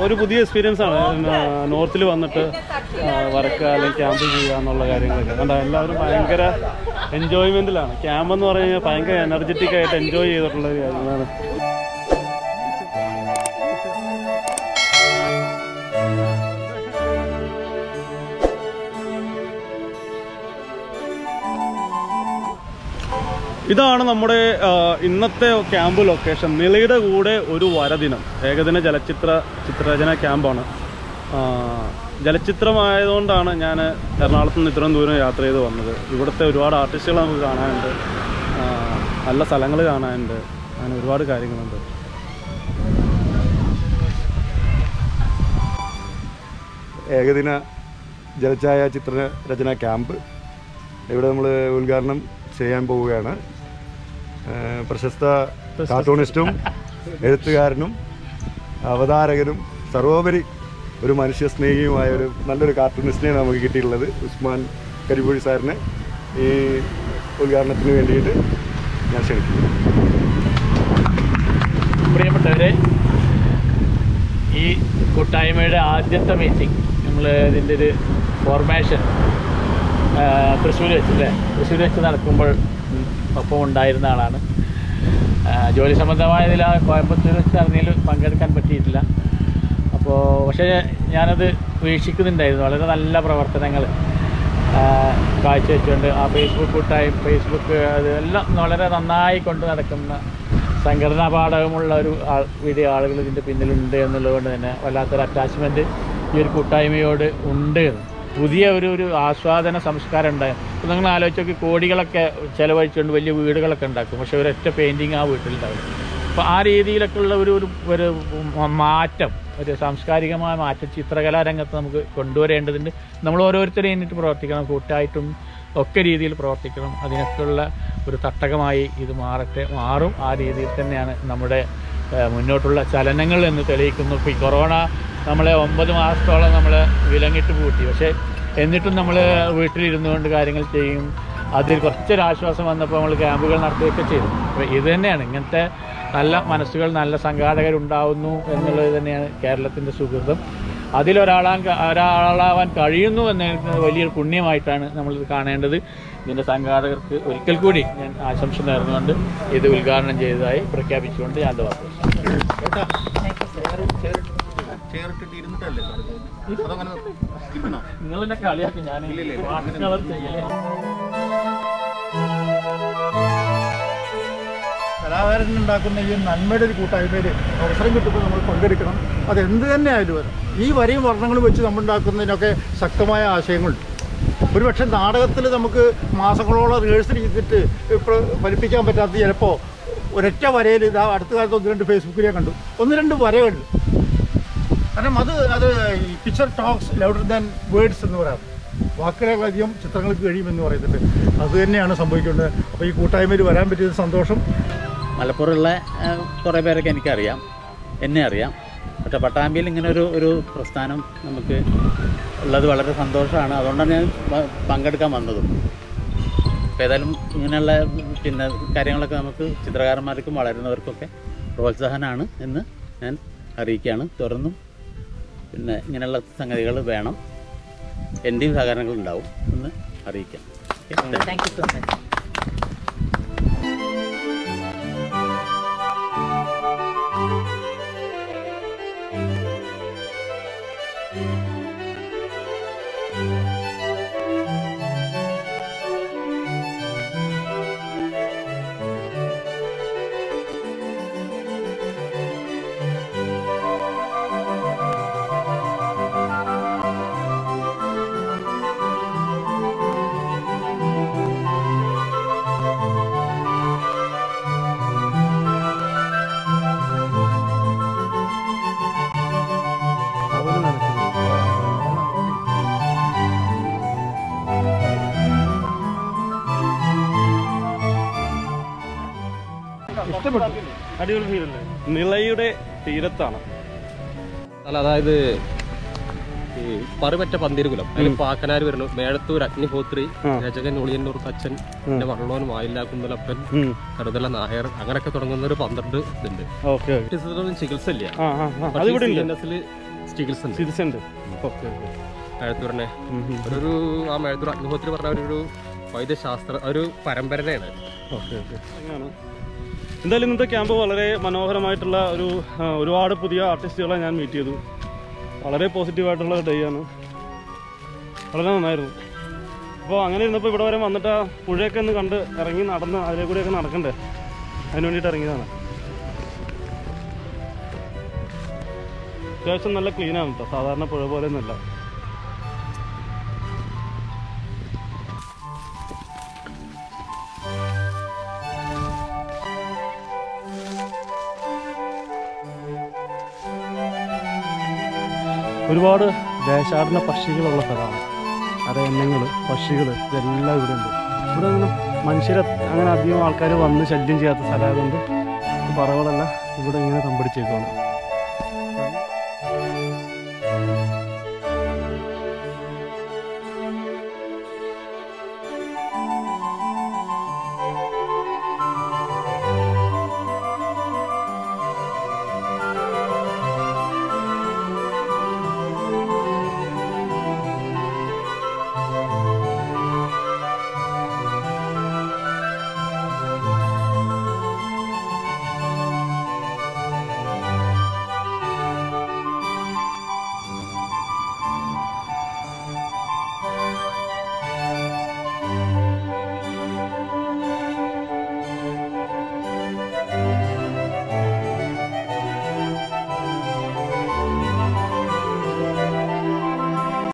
ഒരു പുതിയ എക്സ്പീരിയൻസ് ആണ് നോർത്തിൽ വന്നിട്ട് ആ, വരക്കുക അല്ലെങ്കിൽ ക്യാമ്പ് ചെയ്യുക എന്നുള്ള കാര്യങ്ങളൊക്കെ കണ്ട എല്ലാവരും ഭയങ്കര എൻജോയ്മെൻറ്റിലാണ് ക്യാമ്പ് എന്ന് പറഞ്ഞു കഴിഞ്ഞാൽ ഭയങ്കര എനർജറ്റിക് ആയിട്ട് എൻജോയ് ചെയ്തിട്ടുള്ള ഒരു കാര്യമാണ് ഇതാണ് നമ്മുടെ ആ, ഇന്നത്തെ ക്യാമ്പ് ലൊക്കേഷൻ നിളയുടെ കൂടെ ഒരു വരദിനം ഏകദിന ചലച്ചിത്ര ചിത്രരചന ക്യാമ്പാണ് ആ, ജലച്ചിത്രമായതുകൊണ്ടാണ് ഞാൻ എറണാകുളത്ത് നിന്ന് ഇത്രയും ദൂരം യാത്ര ചെയ്ത് വന്നത് ഇവിടുത്തെ ഒരുപാട് ആർട്ടിസ്റ്റുകൾ നമുക്ക് കാണാനുണ്ട് ആ, നല്ല സ്ഥലങ്ങൾ കാണാനുണ്ട് അങ്ങനെ ഒരുപാട് കാര്യങ്ങളുണ്ട് ഏകദിന ജലഛായ ചിത്രരചന ക്യാമ്പ് ഇവിടെ നമ്മൾ ഉദ്ഘാടനം ചെയ്യാൻ പോവുകയാണ് ഏഹ് പ്രശസ്ത കാർട്ടൂണിസ്റ്റും എഴുത്തുകാരനും അവതാരകനും സർവോപരി ഒരു മനുഷ്യ സ്നേഹിയുമായ ഒരു നല്ലൊരു കാർട്ടൂണിസ്റ്റിനെ നമുക്ക് കിട്ടിയിട്ടുള്ളത് ഉസ്മാൻ കരിപ്പൂഴി സാറിനെ ഈ ഉദ്ഘാടനത്തിന് വേണ്ടിയിട്ട് ഞാൻ ക്ഷണിക്കുന്നു പ്രിയപ്പെട്ടവരെ ഈ കൂട്ടായ്മയുടെ ആദ്യത്തെ മീറ്റിംഗ് നമ്മൾ ഇതിൻ്റെ ഒരു ഫോർമേഷൻ തൃശ്ശൂർ വെച്ചല്ലേ തൃശ്ശൂർ വെച്ച് നടക്കുമ്പോൾ ഉം, ഒപ്പം ഉണ്ടായിരുന്ന ആളാണ് ആ, ജോലി സംബന്ധമായതിൽ ആ കോയമ്പത്തൂർ വെച്ച് നടന്നതിൽ പങ്കെടുക്കാൻ പറ്റിയിട്ടില്ല അപ്പോൾ പക്ഷേ ഞാനത് വീക്ഷിക്കുന്നുണ്ടായിരുന്നു വളരെ നല്ല പ്രവർത്തനങ്ങൾ കാഴ്ചവെച്ചുകൊണ്ട് ആ ഫേസ്ബുക്ക് കൂട്ടായ്മ ഫേസ്ബുക്ക് അതെല്ലാം വളരെ നന്നായി കൊണ്ട് നടക്കുന്ന സംഘടനാ പാഠകമുള്ള ഒരു ആൾ വീഡിയോ ആളുകൾ ഇതിൻ്റെ പിന്നിലുണ്ട് എന്നുള്ളത് കൊണ്ട് തന്നെ വല്ലാത്തൊരു അറ്റാച്ച്മെൻറ്റ് ഈ ഒരു കൂട്ടായ്മയോട് ഉണ്ട് പുതിയ ഒരു ഒരു ആസ്വാദന സംസ്കാരം ഉണ്ടായി ഇപ്പം നിങ്ങൾ ആലോചിച്ച് നോക്കി കോടികളൊക്കെ ചിലവഴിച്ചുകൊണ്ട് വലിയ വീടുകളൊക്കെ ഉണ്ടാക്കും പക്ഷേ ഒരൊറ്റ പെയിൻറ്റിങ് ആ വീട്ടിലുണ്ടാവും അപ്പോൾ ആ രീതിയിലൊക്കെ ഉള്ള ഒരു ഒരു ഒരു മാറ്റം ഒരു സാംസ്കാരികമായ മാറ്റം ചിത്രകലാ രംഗത്ത് നമുക്ക് കൊണ്ടുവരേണ്ടതുണ്ട് നമ്മൾ ഓരോരുത്തരും എന്നിട്ട് പ്രവർത്തിക്കണം കൂട്ടായിട്ടും ഒക്കെ രീതിയിൽ പ്രവർത്തിക്കണം അതിനൊക്കെയുള്ള ഒരു തട്ടകമായി ഇത് മാറട്ടെ മാറും ആ രീതിയിൽ തന്നെയാണ് നമ്മുടെ ഏഹ്, മുന്നോട്ടുള്ള ചലനങ്ങൾ എന്ന് തെളിയിക്കുന്നു ഇപ്പോൾ ഈ കൊറോണ നമ്മളെ ഒമ്പത് മാസത്തോളം നമ്മൾ വിലങ്ങിട്ട് പൂട്ടി പക്ഷേ എന്നിട്ടും നമ്മൾ വീട്ടിലിരുന്നു കൊണ്ട് കാര്യങ്ങൾ ചെയ്യും അതിൽ കുറച്ചൊരു ആശ്വാസം വന്നപ്പോൾ നമ്മൾ ക്യാമ്പുകൾ നടത്തുകയൊക്കെ ചെയ്തു അപ്പോൾ ഇത് തന്നെയാണ് ഇങ്ങനത്തെ നല്ല മനസ്സുകൾ നല്ല സംഘാടകരുണ്ടാവുന്നു എന്നുള്ളത് തന്നെയാണ് കേരളത്തിൻ്റെ സുഹൃതം അതിലൊരാളാൻ ക- ഒരാളാവാൻ കഴിയുന്നു എന്ന വലിയൊരു പുണ്യമായിട്ടാണ് നമ്മളിത് കാണേണ്ടത് ഇതിൻ്റെ സംഘാടകർക്ക് ഒരിക്കൽ കൂടി ഞാൻ ആശംസ നേർന്നുകൊണ്ട് ഇത് ഉദ്ഘാടനം ചെയ്തതായി പ്രഖ്യാപിച്ചുകൊണ്ട് ഞാൻ വാർത്ത നിങ്ങൾ എന്നെ കളിയാക്കി ഞാൻ വാക്കുകളർ ചെയ്യലേ കലാകാരനുണ്ടാക്കുന്ന ഈ നന്മയുടെ ഒരു കൂട്ടായ്മയിൽ അവസരം കിട്ടുമ്പോൾ നമ്മൾ പങ്കെടുക്കണം അത് എന്ത് തന്നെ ആയാലും അത്. ഈ വരിയും വർണ്ണങ്ങളും വെച്ച് നമ്മൾ ഉണ്ടാക്കുന്നതിനൊക്കെ ശക്തമായ ആശയങ്ങളുണ്ട് ഒരുപക്ഷെ നാടകത്തിൽ നമുക്ക് മാസങ്ങളോളം റിഹേഴ്സൽ ചെയ്തിട്ട് ഇപ്പോൾ ഫലിപ്പിക്കാൻ പറ്റാത്ത ചിലപ്പോൾ ഒരൊറ്റ വരയിൽ ഇതാ അടുത്ത കാലത്ത് ഒന്ന് രണ്ട് ഫേസ്ബുക്കിൽ ഞാൻ കണ്ടു ഒന്ന് രണ്ട് വരകളുണ്ട് കാരണം അത് അത് ഈ picture talks louder than words എന്ന് പറയാം വാക്കുകളധികം ചിത്രങ്ങൾക്ക് കഴിയുമെന്ന് പറയുന്നുണ്ട് അത് തന്നെയാണ് സംഭവിക്കേണ്ടത് അപ്പോൾ ഈ കൂട്ടായ്മയിൽ വരാൻ പറ്റിയത് സന്തോഷം മലപ്പുറമുള്ള കുറേ പേരൊക്കെ എനിക്കറിയാം എന്നെ അറിയാം പക്ഷേ പട്ടാമ്പിയിൽ ഇങ്ങനെ ഒരു ഒരു പ്രസ്ഥാനം നമുക്ക് ഉള്ളത് വളരെ സന്തോഷമാണ് അതുകൊണ്ടാണ് ഞാൻ പ- പങ്കെടുക്കാൻ വന്നതും അപ്പോൾ ഏതായാലും ഇങ്ങനെയുള്ള പിന്നെ കാര്യങ്ങളൊക്കെ നമുക്ക് ചിത്രകാരന്മാർക്കും വളരുന്നവർക്കൊക്കെ പ്രോത്സാഹനമാണ് എന്ന് ഞാൻ അറിയിക്കുകയാണ് തുറന്നും പിന്നെ ഇങ്ങനെയുള്ള സംഗതികൾ വേണം എൻ്റെയും സഹകരണങ്ങൾ ഉണ്ടാവും എന്ന് അറിയിക്കാം ഓക്കെ താങ്ക് യു ഇഷ്ടപ്പെട്ടു അടിപൊളി ഫീലല്ലേ നിളയുടെ തീരത്താണ് അല്ല അതായത് ഈ പറുപറ്റ പന്തിരുകുലം അതിൽ പാക്കനാർ വരുന്നു മേഴത്തൂർ അഗ്നിഹോത്രി രചകൻ ഒളിയന്നൂർ തച്ചൻ പിന്നെ വള്ളോൻ വായില്ല കുന്തലപ്പൻ കരുതല നായർ അങ്ങനെയൊക്കെ തുടങ്ങുന്ന ഒരു പന്ത്രണ്ട് ഇതുണ്ട് ഓക്കെ ഓട്ടിസത്തിനൊന്നും ചികിത്സ ഇല്ല ആ ആ ആ അതിവിടെ ഉണ്ട് CNS ല് ചികിത്സ ഉണ്ട് സിറ്റിസൺ ഉണ്ട് ഓക്കെ ഓക്കെ മേഴത്തൂരിനെ ഒരു ആ മേഴത്തൂർ അഗ്നിഹോത്രി പറഞ്ഞ ഒരു വൈദ്യശാസ്ത്ര ഒരു പരമ്പരയാണ് ഓക്കെ ഓക്കെ അങ്ങനെയാണ് എന്തായാലും ഇന്നത്തെ ക്യാമ്പ് വളരെ മനോഹരമായിട്ടുള്ള ഒരു ആ, ഒരുപാട് പുതിയ ആർട്ടിസ്റ്റുകളെ ഞാൻ മീറ്റ് ചെയ്തു വളരെ പോസിറ്റീവായിട്ടുള്ള ഡേ ആണ് വളരെ നന്നായിരുന്നു അപ്പോൾ അങ്ങനെ ഇരുന്നപ്പോൾ ഇവിടെ വരെ വന്നിട്ട് ആ പുഴയൊക്കെ ഒന്ന് കണ്ട് ഇറങ്ങി നടന്ന് അതിലെ കൂടെയൊക്കെ നടക്കണ്ടേ അതിന് വേണ്ടിയിട്ട് ഇറങ്ങിയതാണ് അത്യാവശ്യം നല്ല ക്ലീനാണ് കേട്ടോ സാധാരണ പുഴ പോലെ ഒന്നുമല്ല ഒരുപാട് ദേശാടന പക്ഷികളുള്ള സ്ഥലമാണ് അരയന്നങ്ങൾ പക്ഷികൾ ഇതെല്ലാം ഇവിടെ ഉണ്ട് ഇവിടെ അങ്ങനെ മനുഷ്യരെ അങ്ങനെ അധികം ആൾക്കാർ വന്ന് ശല്യം ചെയ്യാത്ത സ്ഥലമായതുകൊണ്ട് ഈ പറവകളെല്ലാം ഇവിടെ ഇങ്ങനെ തമ്പടിച്ചേക്കുവാണ്